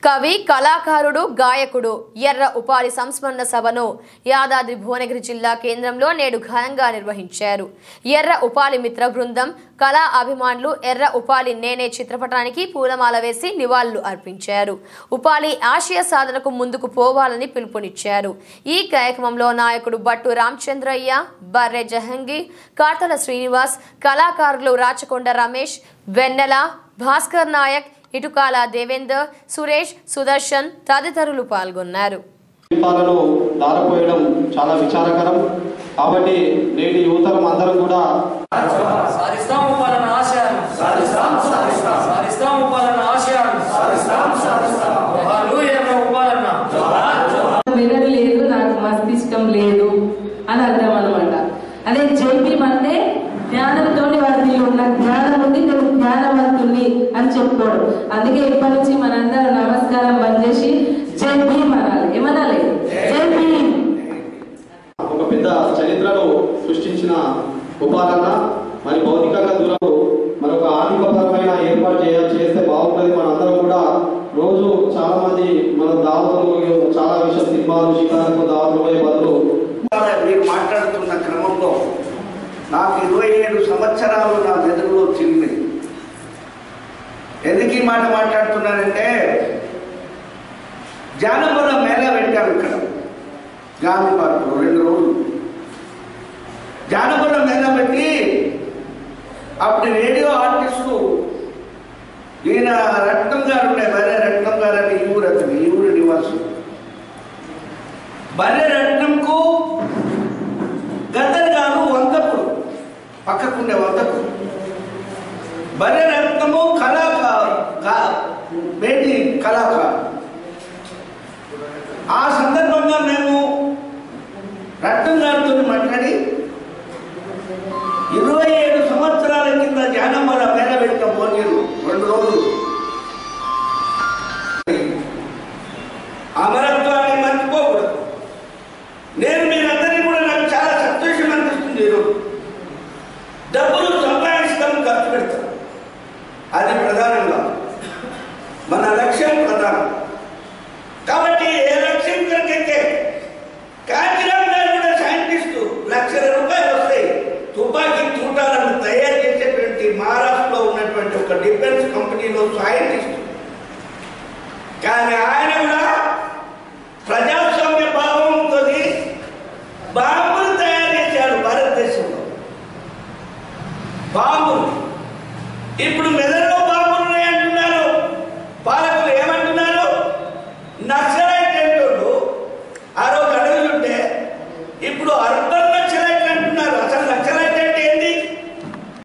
కవి కళాకారుడు గాయకుడు ఎర్ర ఉపాధి సంస్మరణ సభను యాదాద్రి భువనగిరి జిల్లా కేంద్రంలో నేడు ఘనంగా నిర్వహించారు ఎర్ర ఉపాలి మిత్ర బృందం కళా అభిమానులు ఎర్ర ఉపాలి నేనే చిత్రపటానికి పూలమాల వేసి నివాళులు అర్పించారు ఉపాలి ఆశయ సాధనకు ముందుకు పోవాలని పిలుపునిచ్చారు ఈ కార్యక్రమంలో నాయకుడు బట్టు రామచంద్రయ్య బర్రె జహంగీర్ కార్తల శ్రీనివాస్ కళాకారులు రాచకొండ రమేష్ వెన్నెల భాస్కర్ నాయక్ ఇటుకాల దేవేందర్ సురేష్ సుదర్శన్ తదితరులు పాల్గొన్నారు దీపాలను దారపోయడం చాలా విచారకరం కాబట్టి నేటి యువతరం అందరం కూడా సాధిస్తాం ఉపాలన ఆశయాలు సాధిస్తాం సాధిస్తాం సాధిస్తాం ఉపాలన ఆశయాలు సాధిస్తాం సాధిస్తాం వాళ్ళు ఎర్ర ఉపాలన మెదడు లేదు నాకు మస్తిష్కం లేదు అని అర్థం అనమాట అదే జైపీం అంటే జ్ఞానంతో వారిని ఉన్న జ్ఞానం ఉంది నేను జ్ఞానవంతుని అని చెప్పుకోవడం అందుకే ఇప్పటి నుంచి మనందరం నమస్కారం బంద్ చేసి జై భీమ్ అనాలి ఏమనాలి జై భీమ్ ఒక పెద్ద చరిత్రను సృష్టించిన ఉపాలన మరి భౌతికంగా దూరం మరొక ఆర్థికపరమైన ఏర్పాటు చేయ చేస్తే బాగుంటుంది మనందరం కూడా రోజు చాలా మంది మన దావతులు చాలా విషయం సినిమాలు షికారులు దావతులు పోయే బదులు మీరు మాట్లాడుతున్న క్రమంలో నాకు ఇరవై ఏడు సంవత్సరాలు నా మెదడులో చిల్లి ఎందుకు ఈ మాట మాట్లాడుతున్నానంటే జానపద మేళ పెట్టాం ఇక్కడ గాంధీ పార్కులో రెండు రోజులు జానపద మేళ పెట్టి అప్పుడు రేడియో ఆర్టిస్టు ఈయన రత్నం గారు ఉండే బర్రె రత్నం గారు అని ఈ ఊరు అతను ఈ ఊరు నివాసం బర్రె రత్నంకు గద్దర్ గారు వంతకుడు పక్కకుండే వంతకుడు బర్రె రత్నము కళాకారు బేటి కళాకారు ఆ సందర్భంగా మేము రత్నం గారితో మాట్లాడి ఇరవై ఏడు సంవత్సరాల కింద జానమల మేర పెట్టిన పోనీరు రెండు రోజులు అమరత్వాన్ని మర్చిపోకూడదు నేను మీరందరినీ కూడా నాకు చాలా సంతోషం అనిపిస్తుంది ఈరోజు డబ్బులు సంపాదిస్తాం ఖర్చు పెడతాం అది ప్రధానంగా మన లక్ష్యం ప్రధానం కాబట్టి ఏ లక్ష్యం కొరకైతే కాంతిరామ్ గారు కూడా సైంటిస్టు లక్షల రూపాయలు వస్తాయి తుపాకీ తూటాలను తయారు చేసేటువంటి మహారాష్ట్రలో ఉన్నటువంటి ఒక డిఫెన్స్ కంపెనీలో సైంటిస్ట్ కానీ ఆయన కూడా ప్రజాస్వామ్య భావంతో బాంబులు తయారు చేశాడు భారతదేశంలో బాంబులు ఇప్పుడు మెదడు